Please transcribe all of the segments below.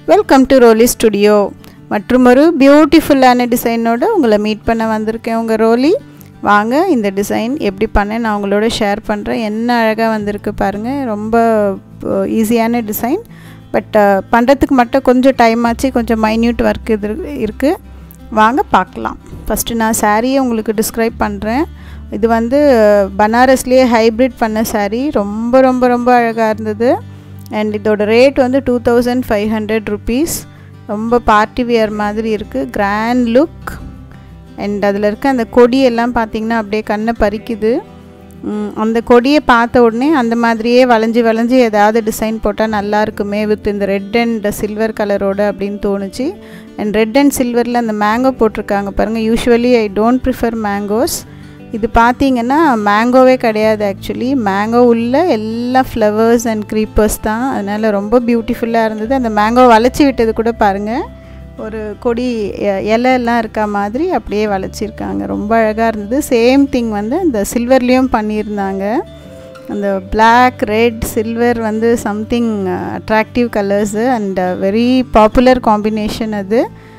welcome to ரோலி studio மற்றும் ஒரு பியூட்டிஃபுல்லான டிசைனோட உங்களை மீட் பண்ண வந்திருக்கேன் உங்கள் ரோலி வாங்க இந்த டிசைன் எப்படி பண்ணேன் நான் உங்களோட ஷேர் பண்ணுறேன் என்ன அழகாக வந்திருக்கு பாருங்கள் ரொம்ப ஈஸியான டிசைன் பட் பண்ணுறதுக்கு மட்டும் கொஞ்சம் டைம் ஆச்சு கொஞ்சம் மைன்யூட் ஒர்க் இது இருக்குது வாங்க பார்க்கலாம் ஃபஸ்ட்டு நான் சாரியை உங்களுக்கு டிஸ்கிரைப் பண்ணுறேன் இது வந்து பனாரஸ்லேயே ஹைப்ரிட் பண்ண சாரீ ரொம்ப ரொம்ப ரொம்ப அழகாக இருந்தது அண்ட் இதோட ரேட் வந்து two thousand five hundred rupees ரொம்ப பார்ட்டி வியர் மாதிரி இருக்குது கிராண்ட் லுக் அண்ட் அதில் இருக்க அந்த கொடியெல்லாம் பார்த்திங்கன்னா அப்படியே கண்ணை பறிக்குது அந்த கொடியை பார்த்த உடனே அந்த மாதிரியே வளைஞ்சி வளைஞ்சி ஏதாவது டிசைன் போட்டால் நல்லா இருக்குமே வித் இந்த ரெட் அண்ட் சில்வர் கலரோட அப்படின்னு தோணுச்சு அண்ட் ரெட் அண்ட் சில்வரில் அந்த மேங்கோ போட்டிருக்காங்க பாருங்கள் usually I don't prefer mangoes இது பார்த்தீங்கன்னா மேங்கோவே கிடையாது ஆக்சுவலி மேங்கோ உள்ள எல்லா ஃப்ளவர்ஸ் அண்ட் க்ரீப்பர்ஸ் தான் அதனால் ரொம்ப பியூட்டிஃபுல்லாக இருந்தது அந்த மேங்கோ வளைச்சி விட்டது கூட பாருங்கள் ஒரு கொடி இலையெல்லாம் இருக்கா மாதிரி அப்படியே வளைச்சிருக்காங்க ரொம்ப அழகாக இருந்தது சேம் திங் வந்து அந்த சில்வர்லேயும் பண்ணியிருந்தாங்க அந்த பிளாக் ரெட் சில்வர் வந்து something attractive colours and very popular combination அது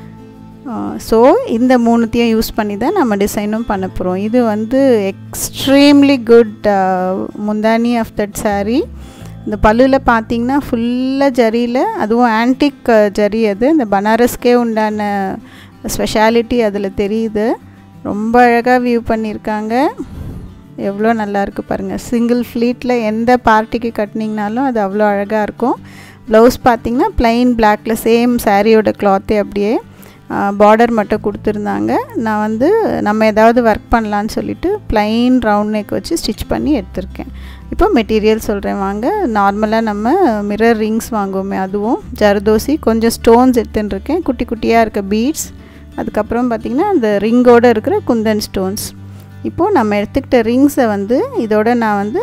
ஸோ இந்த மூணுத்தையும் யூஸ் பண்ணி தான் நம்ம டிசைனும் பண்ண போகிறோம் இது வந்து எக்ஸ்ட்ரீம்லி குட் முந்தானி ஆஃப் தட் சாரீ இந்த பல்லுவில் பார்த்தீங்கன்னா ஃபுல்லாக ஜரியில் அதுவும் ஆன்டிக் ஜரி அது இந்த பனாரஸ்க்கே உண்டான ஸ்பெஷாலிட்டி அதில் தெரியுது ரொம்ப அழகாக வியூ பண்ணியிருக்காங்க எவ்வளோ நல்லாயிருக்கு பாருங்கள் சிங்கிள் ஃப்ளீட்டில் எந்த பார்ட்டிக்கு கட்டினீங்கனாலும் அது அவ்வளோ அழகாக இருக்கும் ப்ளவுஸ் பார்த்திங்கன்னா ப்ளைன் பிளாக்கில் சேம் சாரியோட கிளாத்தே அப்படியே பார்டர் மட்டும் கொடுத்துருந்தாங்க நான் வந்து நம்ம ஏதாவது ஒர்க் பண்ணலான்னு சொல்லிவிட்டு ப்ளைன் ரவுண்ட் நெக் வச்சு ஸ்டிச் பண்ணி எடுத்திருக்கேன் இப்போ மெட்டீரியல் சொல்கிறேன் வாங்க நார்மலாக நம்ம மிரர் ரிங்ஸ் வாங்குவோமே அதுவும் ஜர்தோசி கொஞ்சம் ஸ்டோன்ஸ் எடுத்துன்னு இருக்கேன் குட்டி குட்டியாக இருக்க பீட்ஸ் அதுக்கப்புறம் பார்த்திங்கன்னா அந்த ரிங்கோடு இருக்கிற குந்தன் ஸ்டோன்ஸ் இப்போது நம்ம எடுத்துக்கிட்ட ரிங்ஸை வந்து இதோட நான் வந்து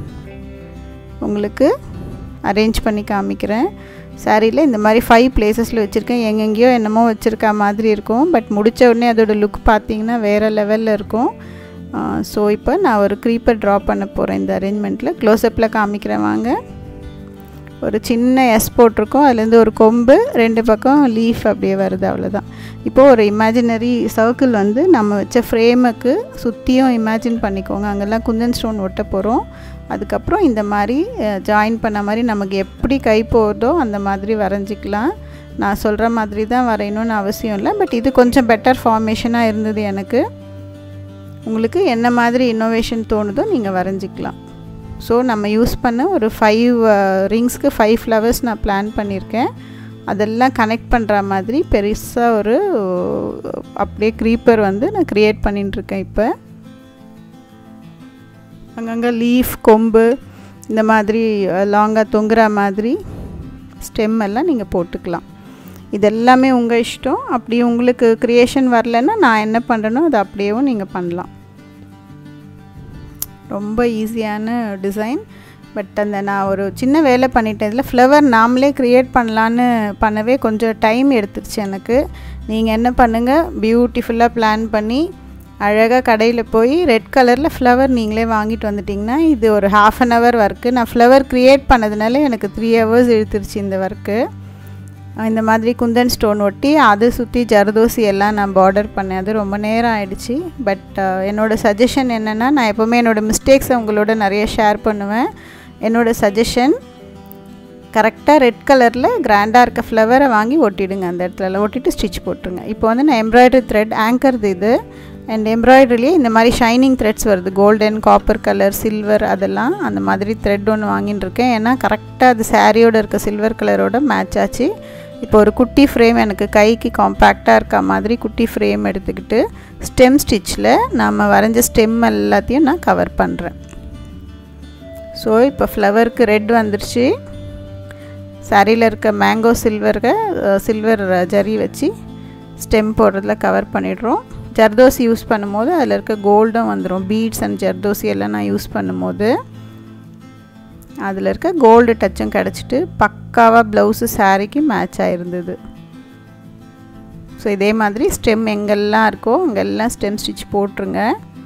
உங்களுக்கு அரேஞ்ச் பண்ணி காமிக்கிறேன் சாரியில் இந்த மாதிரி ஃபைவ் பிளேசஸில் வச்சுருக்கேன் எங்கெங்கேயோ என்னமோ வச்சுருக்கா மாதிரி இருக்கும் பட் முடித்த உடனே அதோடய லுக் பார்த்திங்கன்னா வேறு லெவலில் இருக்கும் ஸோ இப்போ நான் ஒரு க்ரீப்பர் ட்ரா பண்ண போகிறேன் இந்த அரேஞ்ச்மெண்ட்டில் க்ளோஸ்அப்பில் காமிக்கிறேன் வாங்க ஒரு சின்ன எஸ் போட்டிருக்கோம் அதுலேருந்து ஒரு கொம்பு ரெண்டு பக்கம் லீஃப் அப்படியே வருது அவ்வளோதான் இப்போது ஒரு இமேஜினரி சர்க்கிள் வந்து நம்ம வச்ச ஃப்ரேமுக்கு சுற்றியும் இமேஜின் பண்ணிக்கோங்க அங்கெல்லாம் குந்தன் ஸ்டோன் ஒட்ட போகிறோம் அதுக்கப்புறம் இந்த மாதிரி ஜாயின் பண்ண மாதிரி நமக்கு எப்படி கை போகுதோ அந்த மாதிரி வரைஞ்சிக்கலாம் நான் சொல்கிற மாதிரி தான் வரையணும்னு அவசியம் இல்லை பட் இது கொஞ்சம் பெட்டர் ஃபார்மேஷனாக இருந்தது எனக்கு உங்களுக்கு என்ன மாதிரி இன்னோவேஷன் தோணுதோ நீங்கள் வரைஞ்சிக்கலாம் ஸோ நம்ம யூஸ் பண்ண ஒரு ஃபைவ் ரிங்ஸ்க்கு ஃபைவ் ஃப்ளவர்ஸ் நான் பிளான் பண்ணியிருக்கேன் அதெல்லாம் கனெக்ட் பண்ணுற மாதிரி பெருசாக ஒரு அப்படியே க்ரீப்பர் வந்து நான் க்ரியேட் பண்ணிட்டுருக்கேன் இப்போ அங்கங்கே லீஃப் கொம்பு இந்த மாதிரி லாங்காக தொங்குற மாதிரி ஸ்டெம் எல்லாம் நீங்கள் போட்டுக்கலாம் இது எல்லாமே உங்கள் இஷ்டம் அப்படி உங்களுக்கு க்ரியேஷன் வரலன்னா நான் என்ன பண்ணுறேனோ அது அப்படியேவும் நீங்கள் பண்ணலாம் ரொம்ப ஈஸியான டிசைன் பட் அந்த நான் ஒரு சின்ன வேலை பண்ணிட்டேன் இதில் ஃப்ளவர் நாமளே க்ரியேட் பண்ணலான்னு பண்ணவே கொஞ்சம் டைம் எடுத்துருச்சு எனக்கு நீங்கள் என்ன பண்ணுங்கள் பியூட்டிஃபுல்லாக பிளான் பண்ணி அழகாக கடையில் போய் ரெட் கலரில் ஃப்ளவர் நீங்களே வாங்கிட்டு வந்துட்டிங்கன்னா இது ஒரு ஹாஃப் அன் ஹவர் ஒர்க்கு நான் ஃப்ளவர் க்ரியேட் பண்ணதுனால எனக்கு த்ரீ ஹவர்ஸ் இழுத்துருச்சு இந்த ஒர்க்கு இந்த மாதிரி குந்தன் ஸ்டோன் ஒட்டி அதை சுற்றி ஜர்தோசி எல்லாம் நான் பார்டர் பண்ணேன் அது ரொம்ப நேரம் ஆயிடுச்சு பட் என்னோடய சஜஷன் என்னென்னா நான் எப்போவுமே என்னோடய மிஸ்டேக்ஸை உங்களோட நிறைய ஷேர் பண்ணுவேன் என்னோடய சஜஷன் கரெக்டாக ரெட் கலரில் கிராண்டாக இருக்க ஃப்ளவரை வாங்கி ஒட்டிடுங்க அந்த இடத்துல ஒட்டிட்டு ஸ்டிச் போட்டுருங்க இப்போ வந்து நான் எம்ப்ராய்டரி த்ரெட் ஆங்கர்து இது அண்ட் எம்ப்ராய்டரிலேயே இந்த மாதிரி ஷைனிங் த்ரெட்ஸ் வருது கோல்டன் காப்பர் கலர் சில்வர் அதெல்லாம் அந்த மாதிரி த்ரெட் ஒன்று வாங்கின்னு இருக்கேன் ஏன்னா கரெக்டாக அது சாரியோட இருக்க சில்வர் கலரோட மேட்ச் ஆச்சு இப்போ ஒரு குட்டி ஃப்ரேம் எனக்கு கைக்கு காம்பேக்டாக இருக்க மாதிரி குட்டி ஃப்ரேம் எடுத்துக்கிட்டு ஸ்டெம் ஸ்டிச்சில் நம்ம வரைஞ்ச ஸ்டெம் எல்லாத்தையும் நான் கவர் பண்ணுறேன் ஸோ இப்போ ஃப்ளவருக்கு ரெட் வந்துருச்சு சாரியில் இருக்க மேங்கோ சில்வருக்கு சில்வர் ஜரி வச்சு ஸ்டெம் போடுறதுல கவர் பண்ணிடுறோம் ஜர்தோசி யூஸ் பண்ணும்போது அதில் இருக்க கோல்டும் வந்துடும் பீட்ஸ் அண்ட் ஜர்தோசி எல்லாம் நான் யூஸ் பண்ணும்போது அதில் இருக்க கோல்டு டச்சும் கிடச்சிட்டு பக்காவாக ப்ளவுஸு சாரீக்கு மேட்ச் ஆகிருந்தது ஸோ இதே மாதிரி ஸ்டெம் எங்கெல்லாம் இருக்கோ அங்கெல்லாம் ஸ்டெம் ஸ்டிச் போட்டுருங்க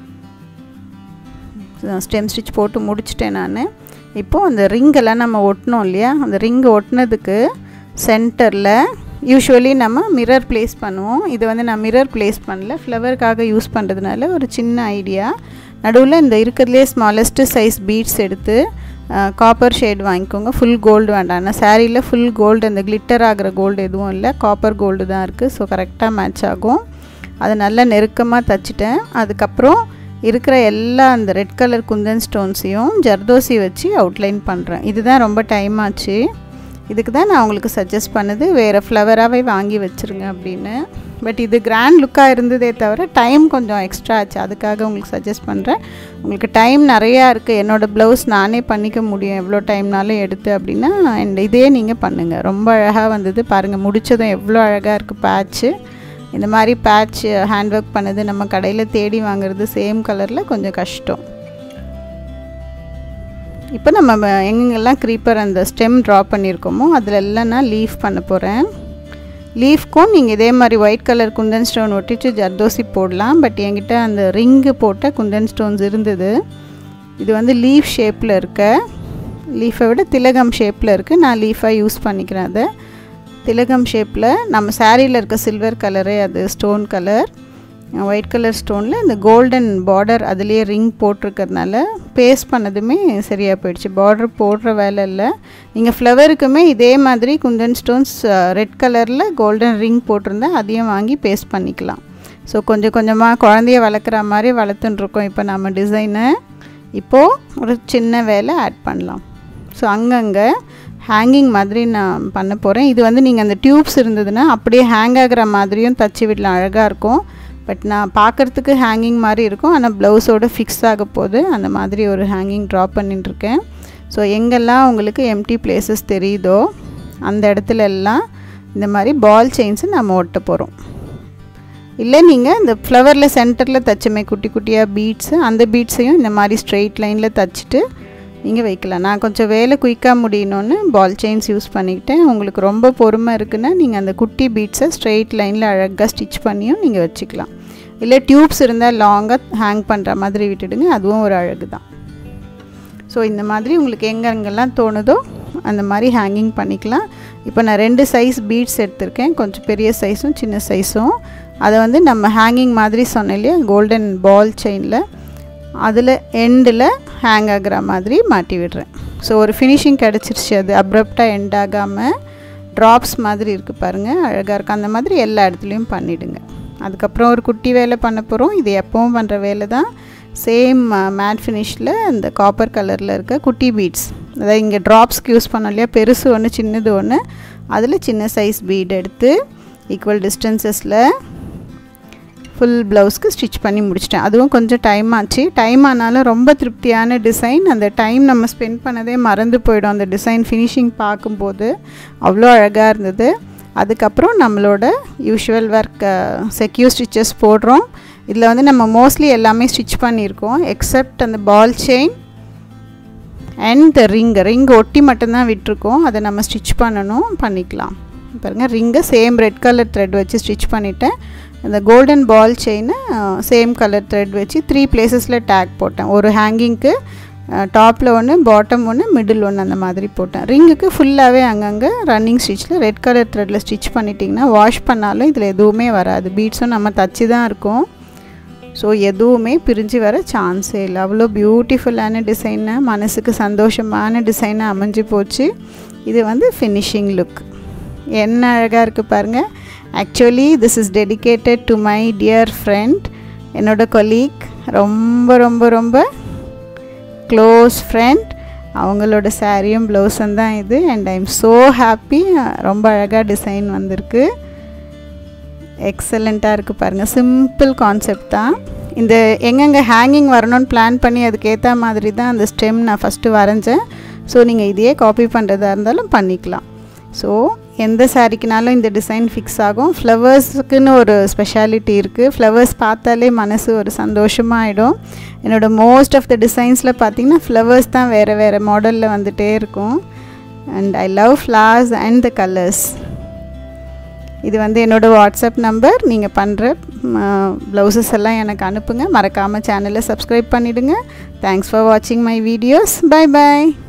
ஸ்டெம் ஸ்டிச் போட்டு முடிச்சிட்டேன் நான் இப்போது அந்த ரிங்கெல்லாம் நம்ம ஒட்டினோம் இல்லையா அந்த ரிங் ஒட்டினதுக்கு சென்டரில் யூஸ்வலி நம்ம மிரர் ப்ளேஸ் பண்ணுவோம் இது வந்து நான் மிரர் ப்ளேஸ் பண்ணல ஃப்ளவருக்காக யூஸ் பண்ணுறதுனால ஒரு சின்ன ஐடியா நடுவில் இந்த இருக்கிறதுலே ஸ்மாலஸ்ட்டு சைஸ் பீட்ஸ் எடுத்து காப்பர் ஷேட் வாங்கிக்கோங்க ஃபுல் கோல்டு வேண்டாம் ஆனால் சாரியில் ஃபுல் கோல்டு அந்த கிளிட்டர் ஆகிற கோல்டு எதுவும் இல்லை காப்பர் கோல்டு தான் இருக்குது ஸோ கரெக்டாக மேட்ச் ஆகும் அதை நல்லா நெருக்கமாக தச்சுட்டேன் அதுக்கப்புறம் இருக்கிற எல்லா அந்த ரெட் கலர் குந்தன் ஸ்டோன்ஸையும் ஜர்தோசி வச்சு அவுட்லைன் பண்ணுறேன் இதுதான் ரொம்ப டைம் ஆச்சு இதுக்கு தான் நான் உங்களுக்கு சஜஸ்ட் பண்ணுது வேறு ஃப்ளவராகவே வாங்கி வச்சுருங்க அப்படின்னு பட் இது கிராண்ட் லுக்காக இருந்ததே தவிர டைம் கொஞ்சம் எக்ஸ்ட்ரா ஆச்சு அதுக்காக உங்களுக்கு சஜஸ்ட் பண்ணுறேன் உங்களுக்கு டைம் நிறையா இருக்குது என்னோடய ப்ளவுஸ் நானே பண்ணிக்க முடியும் எவ்வளோ டைம்னாலும் எடுத்து அப்படின்னா அண்ட் இதே நீங்கள் பண்ணுங்கள் ரொம்ப அழகாக வந்தது பாருங்கள் முடித்ததும் எவ்வளோ அழகாக இருக்குது பேட்ச்சு இந்த மாதிரி பேட்ச் ஹேண்ட் ஒர்க் பண்ணது நம்ம கடையில் தேடி வாங்குறது சேம் கலரில் கொஞ்சம் கஷ்டம் இப்போ நம்ம எங்கெங்கெல்லாம் க்ரீப்பர் அந்த ஸ்டெம் ட்ரா பண்ணியிருக்கோமோ அதில் எல்லாம் நான் லீஃப் பண்ண போகிறேன் லீஃப்க்கும் நீங்கள் இதே மாதிரி ஒயிட் கலர் குந்தன் ஸ்டோன் ஒட்டிச்சு ஜர்தோசி போடலாம் பட் என்கிட்ட அந்த ரிங்கு போட்ட குந்தன் ஸ்டோன்ஸ் இருந்தது இது வந்து லீஃப் ஷேப்பில் இருக்க லீஃபை விட திலகம் ஷேப்பில் இருக்குது நான் லீஃபாக யூஸ் பண்ணிக்கிறேன் அதை திலகம் ஷேப்பில் நம்ம சாரியில் இருக்க சில்வர் கலரே அது ஸ்டோன் கலர் ஒயிட் கலர் ஸ்டோனில் இந்த கோல்டன் பார்டர் அதுலேயே ரிங் போட்டிருக்கிறதுனால பேஸ்ட் பண்ணதுமே சரியாக போயிடுச்சு பார்டர் போடுற வேலை இல்லை நீங்கள் ஃப்ளவருக்குமே இதே மாதிரி குந்தன் ஸ்டோன்ஸ் ரெட் கலரில் கோல்டன் ரிங் போட்டிருந்தேன் அதையும் வாங்கி பேஸ்ட் பண்ணிக்கலாம் ஸோ கொஞ்சம் கொஞ்சமாக குழந்தைய வளர்க்குற மாதிரி வளர்த்துட்டுருக்கோம் இப்போ நம்ம டிசைனை இப்போது ஒரு சின்ன வேலை ஆட் பண்ணலாம் ஸோ அங்கங்கே ஹேங்கிங் மாதிரி நான் பண்ண போகிறேன் இது வந்து நீங்கள் அந்த டியூப்ஸ் இருந்ததுன்னா அப்படியே ஹேங் ஆகிற மாதிரியும் தச்சு விடலாம் அழகாக இருக்கும் பட் நான் பார்க்குறதுக்கு ஹேங்கிங் மாதிரி இருக்கும் ஆனால் ப்ளவுஸோடு ஃபிக்ஸ் ஆக போது அந்த மாதிரி ஒரு ஹேங்கிங் ட்ரா பண்ணிட்டுருக்கேன் ஸோ எங்கெல்லாம் உங்களுக்கு எம்டி பிளேசஸ் தெரியுதோ அந்த இடத்துல எல்லாம் இந்த மாதிரி பால் செயின்ஸை நம்ம ஒட்ட போகிறோம் இல்லை நீங்கள் இந்த ஃப்ளவரில் சென்டரில் தச்சமே குட்டி குட்டியாக பீட்ஸு அந்த பீட்ஸையும் இந்த மாதிரி ஸ்ட்ரெயிட் லைனில் தச்சுட்டு நீங்கள் வைக்கலாம் நான் கொஞ்சம் வேலை குயிக்காக முடியணும்னு பால் செயின்ஸ் யூஸ் பண்ணிக்கிட்டேன் உங்களுக்கு ரொம்ப பொறுமை இருக்குன்னா நீங்கள் அந்த குட்டி பீட்ஸை ஸ்ட்ரெயிட் லைனில் அழகாக ஸ்டிச் பண்ணியும் நீங்கள் வச்சுக்கலாம் இல்லை டியூப்ஸ் இருந்தால் லாங்காக ஹேங் பண்ணுற மாதிரி விட்டுடுங்க அதுவும் ஒரு அழகு தான் ஸோ இந்த மாதிரி உங்களுக்கு எங்கெங்கெல்லாம் தோணுதோ அந்த மாதிரி ஹேங்கிங் பண்ணிக்கலாம் இப்போ நான் ரெண்டு சைஸ் பீட்ஸ் எடுத்திருக்கேன் கொஞ்சம் பெரிய சைஸும் சின்ன சைஸும் அதை வந்து நம்ம ஹேங்கிங் மாதிரி சொன்னேன் இல்லையா கோல்டன் பால் செயினில் அதில் எண்டில் ஹேங் ஆகிற மாதிரி மாட்டி விடுறேன் ஸோ ஒரு ஃபினிஷிங் கிடச்சிருச்சு அது அப்ரப்டாக எண்ட் ஆகாமல் ட்ராப்ஸ் மாதிரி இருக்குது பாருங்கள் அழகாக இருக்குது அந்த மாதிரி எல்லா இடத்துலையும் பண்ணிவிடுங்க அதுக்கப்புறம் ஒரு குட்டி வேலை பண்ண போகிறோம் இது எப்பவும் பண்ணுற வேலை தான் சேம் மேட் ஃபினிஷில் அந்த காப்பர் கலரில் இருக்க குட்டி பீட்ஸ் அதாவது இங்கே ட்ராப்ஸ்க்கு யூஸ் பண்ணோம் இல்லையா பெருசு ஒன்று சின்னது ஒன்று அதில் சின்ன சைஸ் பீட் எடுத்து ஈக்குவல் டிஸ்டன்சஸில் ஃபுல் ப்ளவுஸ்க்கு ஸ்டிச் பண்ணி முடிச்சிட்டேன் அதுவும் கொஞ்சம் டைம் ஆச்சு டைம் ஆனாலும் ரொம்ப திருப்தியான டிசைன் அந்த டைம் நம்ம ஸ்பெண்ட் பண்ணதே மறந்து போயிடும் அந்த டிசைன் ஃபினிஷிங் பார்க்கும்போது அவ்வளோ அழகாக இருந்தது அதுக்கப்புறம் நம்மளோட யூஷுவல் ஒர்க் செக்யூர் ஸ்டிச்சஸ் போடுறோம் இதில் வந்து நம்ம மோஸ்ட்லி எல்லாமே ஸ்டிச் பண்ணியிருக்கோம் எக்ஸப்ட் அந்த ball chain and the ring ring ஒட்டி மட்டும்தான் விட்டுருக்கோம் அதை நம்ம ஸ்டிச் பண்ணணும் பண்ணிக்கலாம் பாருங்கள் ரிங்கை சேம் ரெட் கலர் த்ரெட் வச்சு ஸ்டிச் பண்ணிவிட்டேன் அந்த கோல்டன் பால் செயினை சேம் கலர் த்ரெட் வச்சு த்ரீ பிளேசஸில் டேக் போட்டேன் ஒரு ஹேங்கிங்க்கு டாப்பில் ஒன்று பாட்டம் ஒன்று மிடில் ஒன்று அந்த மாதிரி போட்டேன் ரிங்குக்கு ஃபுல்லாகவே அங்கங்கே ரன்னிங் ஸ்டிச்சில் ரெட் கலர் த்ரெட்டில் ஸ்டிச் பண்ணிட்டிங்கன்னா வாஷ் பண்ணாலும் இதில் எதுவுமே வராது பீட்ஸும் நம்ம தச்சு தான் இருக்கும் ஸோ எதுவுமே பிரிஞ்சு வர சான்ஸே இல்லை அவ்வளோ பியூட்டிஃபுல்லான டிசைனை மனசுக்கு சந்தோஷமான டிசைனாக அமைஞ்சு போச்சு இது வந்து ஃபினிஷிங் லுக் என்ன அழகாக இருக்குது பாருங்கள் actually this is dedicated to my dear friend என்னோடய கொலீக் ரொம்ப ரொம்ப ரொம்ப க்ளோஸ் ஃப்ரெண்ட் அவங்களோட சாரியும் ப்ளவுஸும் தான் இது and I am so happy ரொம்ப அழகாக டிசைன் வந்திருக்கு எக்ஸலண்ட்டாக இருக்குது பாருங்கள் சிம்பிள் கான்செப்ட் தான் இந்த எங்கெங்கே ஹேங்கிங் வரணும்னு பிளான் பண்ணி அதுக்கேற்ற மாதிரி தான் அந்த ஸ்டெம் நான் ஃபஸ்ட்டு வரைஞ்சேன் ஸோ நீங்கள் இதையே காப்பி பண்ணுறதா இருந்தாலும் பண்ணிக்கலாம் ஸோ எந்த சாரிக்குனாலும் இந்த டிசைன் ஃபிக்ஸ் ஆகும் ஃப்ளவர்ஸுக்குன்னு ஒரு ஸ்பெஷாலிட்டி இருக்குது ஃப்ளவர்ஸ் பார்த்தாலே மனசு ஒரு சந்தோஷமாகிடும் என்னோடய மோஸ்ட் ஆஃப் த டிசைன்ஸில் பார்த்திங்கன்னா ஃப்ளவர்ஸ் தான் வேறு வேறு மாடலில் வந்துகிட்டே இருக்கும் and I love flowers and the colours இது வந்து என்னோடய வாட்ஸ்அப் நம்பர் நீங்கள் பண்ணுற ப்ளவுசஸ் எல்லாம் எனக்கு அனுப்புங்க மறக்காமல் சேனலை சப்ஸ்கிரைப் பண்ணிவிடுங்க தேங்க்ஸ் ஃபார் வாட்சிங் மை வீடியோஸ் பை பாய்